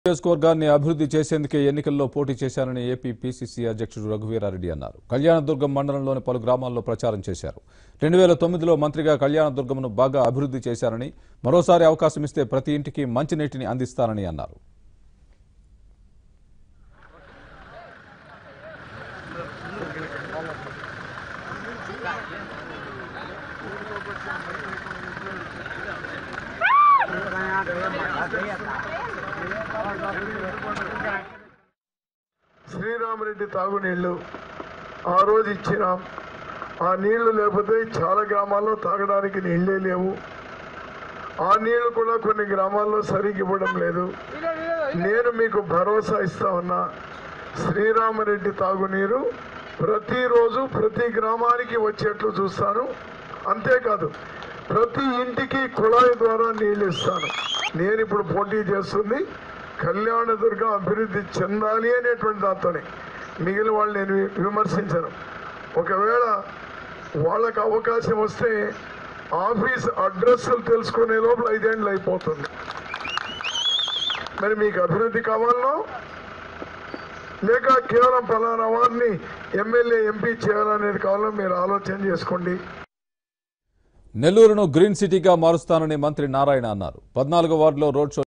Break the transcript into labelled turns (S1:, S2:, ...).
S1: నియోజకవర్గాన్ని అభివృద్ధి చేసేందుకే ఎన్నికల్లో పోటీ చేశానని ఏపీ పీసీసీ అధ్యక్షుడు రఘువీరారెడ్డి అన్నారు కళ్యాణదుర్గం మండలంలోని పలు గ్రామాల్లో ప్రచారం చేశారు రెండు వేల తొమ్మిదిలో మంత్రిగా కళ్యాణదుర్గంను బాగా అభివృద్ధి చేశారని మరోసారి అవకాశం ఇస్తే ప్రతి ఇంటికి మంచినీటిని అందిస్తానని అన్నారు
S2: శ్రీరామరెడ్డి తాగునీళ్లు ఆ రోజు ఇచ్చినాం ఆ నీళ్లు లేకపోతే చాలా గ్రామాల్లో తాగడానికి నీళ్ళే లేవు ఆ నీళ్లు కూడా కొన్ని గ్రామాల్లో సరిగ్గా ఇవ్వడం లేదు నేను మీకు భరోసా ఇస్తా ఉన్నా శ్రీరామరెడ్డి తాగునీరు ప్రతిరోజు ప్రతి గ్రామానికి వచ్చేట్లు చూస్తాను అంతేకాదు ప్రతి ఇంటికి కుళాయి ద్వారా నీళ్లు ఇస్తాను నేను ఇప్పుడు పోటీ చేస్తుంది కళ్యాణదుర్గ అభివృద్ధి చెందాలి అనేటువంటి దాంతోనే మిగిలిన వాళ్ళు నేను వి- విమర్శించను ఒకవేళ వాళ్ళకి అవకాశం వస్తే ఆఫీస్ అడ్రస్లు తెలుసుకునే లోపల ఐదేళ్ళు అయిపోతుంది మరి మీకు అభివృద్ధి కావాలనో లేక కేవలం ఫలానా వారిని ఎమ్మెల్యే ఎంపీ చేయాలనేది కావాలో మీరు ఆలోచన చేసుకోండి
S1: నెల్లూరును గ్రీన్ సిటీగా మారుస్తానని మంత్రి నారాయణ అన్నారు పద్నాలుగో వార్డులో రోడ్ షో